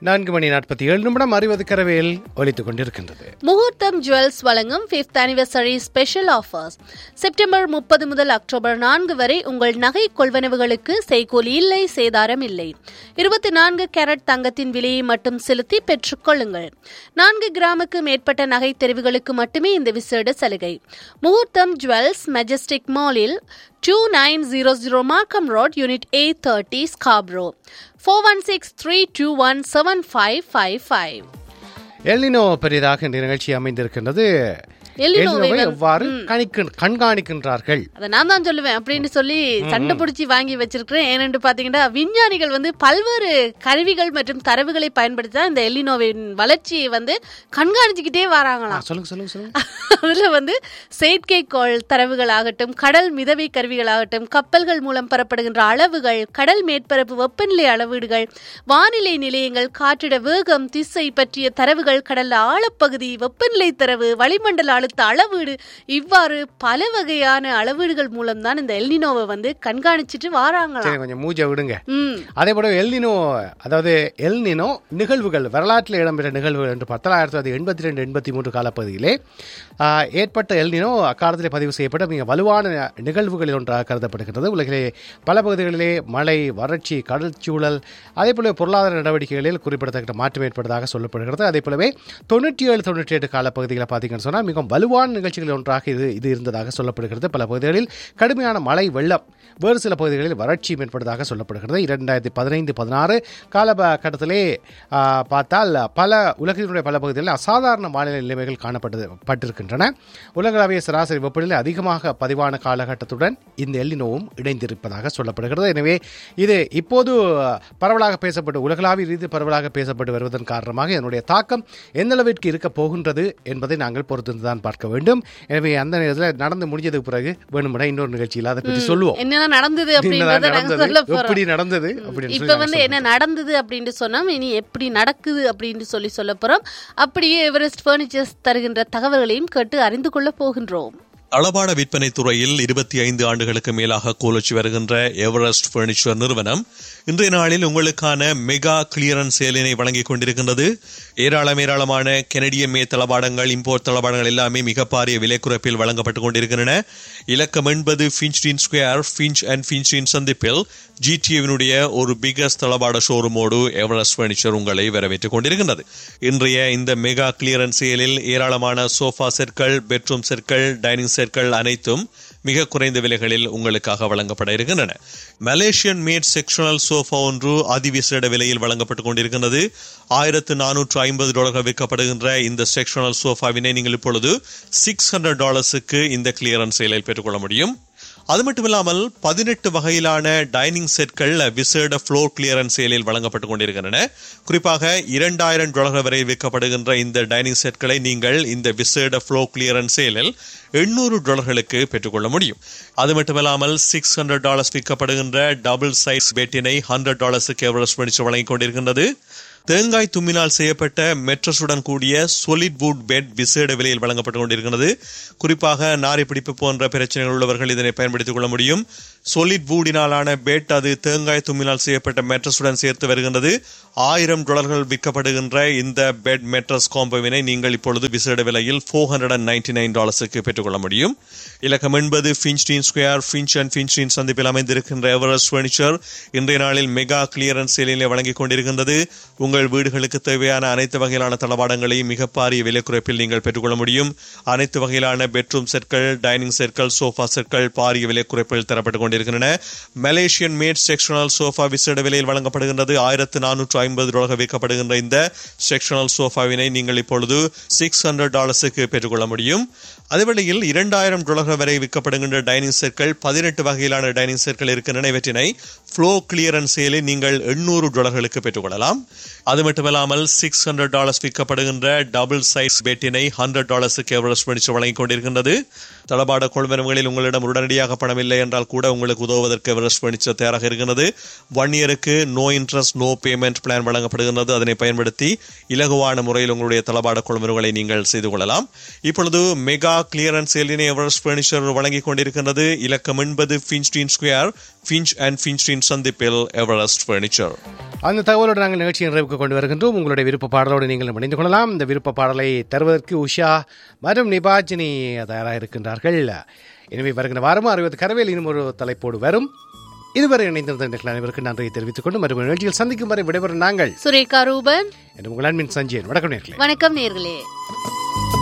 நான்கு மணி நாற்பத்தி ஏழு நிமிடம் அறுபது கரவையில் ஒலித்துக் கொண்டிருக்கின்றது முகூர்த்தம் ஜுவல்ஸ் வழங்கும் fifth anniversary special offers September முப்பது முதல் அக்டோபர் நான்கு வரை உங்கள் நகை கொள்வனவுகளுக்கு செய்கூலி இல்லை சேதாரம் இல்லை இருபத்தி நான்கு கேரட் தங்கத்தின் விலையை மட்டும் செலுத்தி பெற்றுக்கொள்ளுங்கள் நான்கு கிராமுக்கு மேற்பட்ட நகை தெரிவுகளுக்கு மட்டுமே இந்த விசேட சலுகை முகூர்த்தம் ஜுவல்ஸ் மெஜஸ்டிக் மாலில் two nine zero zero Markham road unit A thirty Scarborough four one six three two one seven five five five எல்லினோ பெரிதாக இந்த நிகழ்ச்சி அமைந்திருக்கின்றது எல்லினோவை எல்லினோவை வந்து- எவ்வாறு கணிக்க கண்காணிக்கின்றார்கள் அதை நான் தான் சொல்லுவேன் அப்படின்னு சொல்லி சண்டை பிடிச்சி வாங்கி வச்சிருக்கிறேன் ஏனென்று பாத்தீங்கன்னா விஞ்ஞானிகள் வந்து பல்வேறு கருவிகள் மற்றும் தரவுகளை பயன்படுத்தி தான் இந்த எல்லினோவின் வளர்ச்சியை வந்து கண்காணிச்சுக்கிட்டே ஆ, வராங்களாம் சொல்லுங்க சொல்லுங்க சொல்லுங்க அதுல வந்து செயற்கைக்கோள் தரவுகளாகட்டும் கடல் மிதவை கருவிகளாகட்டும் கப்பல்கள் மூலம் பெறப்படுகின்ற அளவுகள் கடல் மேற்பரப்பு வெப்பநிலை அளவீடுகள் வானிலை நிலையங்கள் காற்றிட வேகம் திசை பற்றிய தரவுகள் கடல் ஆழப்பகுதி வெப்பநிலை தரவு வளிமண்டல அழுத்த அளவீடு இவ்வாறு பல வகையான அளவீடுகள் மூலம் தான் இந்த எல்னினோவை வந்து கண்காணிச்சிட்டு வாராங்களாம் சரி கொஞ்சம் மூஜை விடுங்க ம் அதே போல எல்னினோ அதாவது எல்னினோ நிகழ்வுகள் வரலாற்றில் இடம்பெற்ற நிகழ்வுகள் என்று பார்த்தால் ஆயிரத்தி தொள்ளாயிரத்தி எண்பத்தி ரெண்டு எண்பத்தி மூன்று காலப்பகுதியிலே ஆ, ஏற்பட்ட எல்னினோ அக்காலத்தில் பதிவு செய்யப்பட்ட மிக வலுவான நிகழ்வுகளில் ஒன்றாக கருதப்படுகிறது உலகிலே பல பகுதிகளிலே மழை வறட்சி கடல் சூழல் அதே போல பொருளாதார நடவடிக்கைகளில் குறிப்பிடத்தக்க மாற்றம் ஏற்பட்டதாக சொல்லப்படுகிறது அதே போலவே தொண்ணூற்றி ஏழு தொண்ணூற்றி எட்டு காலப்பகுதிகளை பார்த்தீங்கன்னு சொன்னால் மிகவும் வலுவான நிகழ்ச்சிகளில் ஒன்றாக இது இது இருந்ததாக சொல்லப்படுகிறது பல பகுதிகளில் கடுமையான மழை வெள்ளம் வேறு சில பகுதிகளில் வறட்சி ஏற்பட்டதாக சொல்லப்படுகிறது இரண்டாயிரத்தி பதினைந்து பதினாறு காலகட்டத்திலே ஆ, பார்த்தால் பல உலகினுடைய பல பகுதிகளில் அசாதாரண வானிலை நிலைமைகள் காணப்பட்டது பட்டிருக்கின்றன உலகளாவிய சராசரி வெப்பநிலை அதிகமாக பதிவான காலகட்டத்துடன் இந்த எல்லினோவும் இணைந்திருப்பதாக சொல்லப்படுகிறது எனவே இது இப்போது பரவலாக பேசப்பட்டு உலகளாவிய ரீதி பரவலாக பேசப்பட்டு வருவதன் காரணமாக இதனுடைய தாக்கம் எந்த அளவிற்கு இருக்க போகின்றது என்பதை நாங்கள் பொறுத்திருந்து தான் பார்க்க வேண்டும் எனவே அந்த நேரத்தில் நடந்து முடிஞ்சதுக்கு பிறகு வேணும்னா இன்னொரு நிகழ்ச்சியில் அதை பற்றி சொல்லுவோம் என்னென்ன நடந்தது என்னதான் அப்படின்றத நாங்க நடந்தது சொல்ல போறோம் எப்படி நடந்தது அப்படின்னு இப்ப சொல்லி வந்து நாங்க என்ன நடந்தது அப்படின்னு சொன்னா இனி எப்படி நடக்குது அப்படின்னு சொல்லி சொல்ல போறோம் அப்படியே எவரெஸ்ட் பர்னிச்சர்ஸ் தருகின்ற தகவல்களையும் கேட்டு அறிந்து கொள்ள போகின்றோம் அளபாட விற்பனை துறையில் இருபத்தி ஐந்து ஆண்டுகளுக்கு மேலாக கோலச்சு வருகின்ற எவரெஸ்ட் பர்னிச்சர் நிறுவனம் இன்றைய நாளில் உங்களுக்கான மெகா கிளியரன்ஸ் சேலினை வழங்கிக் கொண்டிருக்கின்றது ஏராளம் ஏராளமான கெனடிய மே தளபாடங்கள் இம்போர்ட் தளபாடங்கள் எல்லாமே மிக பாரிய விலை குறைப்பில் வழங்கப்பட்டுக் கொண்டிருக்கின்றன இலக்கம் என்பது Finchdene square Finch and Finchdene சந்திப்பில் ஜிடிஏவினுடைய ஒரு பிகஸ்ட் தளபாட ஷோரூமோடு எவரெஸ்ட் பர்னிச்சர் உங்களை வரவேற்றுக் கொண்டிருக்கின்றது இன்றைய இந்த மெகா கிளியரன்ஸ் சேலில் ஏராளமான சோஃபா செட்கள் பெட்ரூம் செட்கள் டைனிங் செட்கள் அனைத்தும் மிக குறைந்த விலைகளில் உங்களுக்காக வழங்கப்பட இருக்கின்றன மலேசியன் மேட் செக்ஷனல் சோஃபா ஒன்று அதிவிசேட விலையில் வழங்கப்பட்டுக் கொண்டிருக்கின்றது ஆயிரத்து நானூற்று ஐம்பது டாலர்கள் விற்கப்படுகின்ற இந்த செக்ஷனல் சோஃபாவினை நீங்கள் இப்பொழுது சிக்ஸ் ஹண்ட்ரட் டாலர்ஸுக்கு இந்த கிளியரன்ஸ் சேலில் பெற்றுக்கொள்ள முடியும் அது மட்டுமில்லாமல் பதினெட்டு வகையிலான டைனிங் செட்கள் விசேட ஃப்ளோர் கிளியரன்ஸ் சேலில் வழங்கப்பட்டுக் கொண்டிருக்கின்றன குறிப்பாக இரண்டாயிரம் டாலர்கள் வரை விற்கப்படுகின்ற இந்த டைனிங் செட்களை நீங்கள் இந்த விசேட ஃப்ளோர் கிளியரன்ஸ் சேலில் எண்ணூறு டாலர்களுக்கு பெற்றுக்கொள்ள முடியும் அது மட்டுமில்லாமல் சிக்ஸ் ஹண்ட்ரட் டாலர்ஸ் விற்கப்படுகின்ற டபுள் சைஸ் பெட்டினை ஹண்ட்ரட் டாலர்ஸுக்கு எவரெஸ்ட் பணிச்சு வழங்கிக் கொண்டிருக்கின்றது தேங்காய் தும்மினால் செய்யப்பட்ட மெட்ரஸுடன் கூடிய solid wood பெட் விசேட விலையில் வழங்கப்பட்டுக் கொண்டிருக்கிறது குறிப்பாக நாரி பிடிப்பு போன்ற பிரச்சனைகள் உள்ளவர்கள் இதனை பயன்படுத்திக் கொள்ள முடியும் solid woodiனாலான பெட் அது தேங்காய் தும்மினால் செய்யப்பட்ட மெட்ரஸுடன் சேர்த்து வருகின்றது ஆயிரம் டாலர்கள் விற்கப்படுகின்ற இந்த பெட் மெட்ரஸ் காம்போவினை நீங்கள் இப்பொழுது விசேட விலையில் four hundred and ninety nine டாலர்ஸுக்கு பெற்றுக்கொள்ள முடியும் இலக்கம் என்பது Finchdene square Finch and Finchdene சந்திப்பில் அமைந்திருக்கின்ற எவரெஸ்ட் ஃபர்னிச்சர் இன்றைய நாளில் மெகா கிளியரன்ஸ் சேலிலே வழங்கிக் கொண்டிருக்கின்றது உங்கள் வீடுகளுக்கு தேவையான அனைத்து வகையிலான தளபாடங்களையும் மிக பாரிய விலை குறைப்பில் நீங்கள் பெற்றுக்கொள்ள முடியும் அனைத்து வகையிலான பெட்ரூம் செட்கள் டைனிங் செட்கள் சோஃபா செட்கள் பாரிய விலை குறைப்பில் தரப்பட்டுக் கொண்டிருக்கின்றன மலேசியன் மேட் செக்ஷனல் சோஃபா விசேட விலையில் வழங்கப்படுகின்றது ஆயிரத்து நானூற்று ஐம்பது டாலர்கள் விற்கப்படுகின்ற இந்த செக்ஷனல் சோஃபாவினை நீங்கள் இப்பொழுது சிக்ஸ் ஹண்ட்ரட் டாலர்ஸுக்கு பெற்றுக்கொள்ள முடியும் அதேவேளையில் இரண்டாயிரம் டாலர்கள் வரை விற்கப்படுகின்ற டைனிங் செட்கள் பதினெட்டு வகையிலான டைனிங் செட்கள் இருக்கின்றன இவற்றினை ஃப்ளோ கிளியரன்ஸ் சேலில் நீங்கள் எண்ணூறு டாலர்களுக்கு பெற்றுக்கொள்ளலாம் அது மட்டுமல்லாமல் சிக்ஸ் ஹண்ட்ரட் டாலர்ஸ் விற்கப்படுகின்ற டபுள் சைஸ் பெட்டினை ஹண்ட்ரட் டாலர்ஸுக்கு எவரெஸ்ட் படிச்சு வழங்கிக் கொண்டிருக்கின்றது தளபாட கொள்வனவுகளில் உங்களிடம் உடனடியாக பணம் இல்லை என்றால் கூட உங்களுக்கு உதவுவதற்கு எவரெஸ்ட் பணிச்சர் தயாராக இருக்கிறது ஒன் இயருக்கு no interest no payment plan வழங்கப்படுகின்றது அதனை பயன்படுத்தி இலகுவான முறையில் உங்களுடைய தளபாட கொள்வனவுகளை நீங்கள் செய்து கொள்ளலாம் இப்பொழுது மெகா கிளியரன்ஸ் சேலினை எவரெஸ்ட் பர்னிச்சர் வழங்கிக் கொண்டிருக்கின்றது இலக்கம் என்பது Finchdene square Finch and Finchdene சந்திப்பில் எவரெஸ்ட் பர்னிச்சர் அந்த தகவலோடு நாங்கள் நிகழ்ச்சியின் நிறைவுக்கு கொண்டு வருகின்றோம் உங்களுடைய விருப்ப பாடலோடு நீங்கள் இணைந்து கொள்ளலாம் இந்த விருப்ப பாடலை தருவதற்கு உஷா மற்றும் நிபாஜினி தயாராக இருக்கின்றார்கள் எனவே வருகிற வாரமும் அறுபது கரவேல் இன்னும் ஒரு தலைப்போடு வரும் இதுவரை இணைந்திருந்த இந்த அனைவருக்கு நன்றியை தெரிவித்துக் கொண்டு மறுபடியும் நிகழ்ச்சியில் சந்திக்கும் வரை விடைபெறும் நாங்கள் சுரேகா ரூபன் என்று உங்கள் அன்பின் சஞ்சயன் வணக்கம் நேர்களே வணக்கம் நேர்களே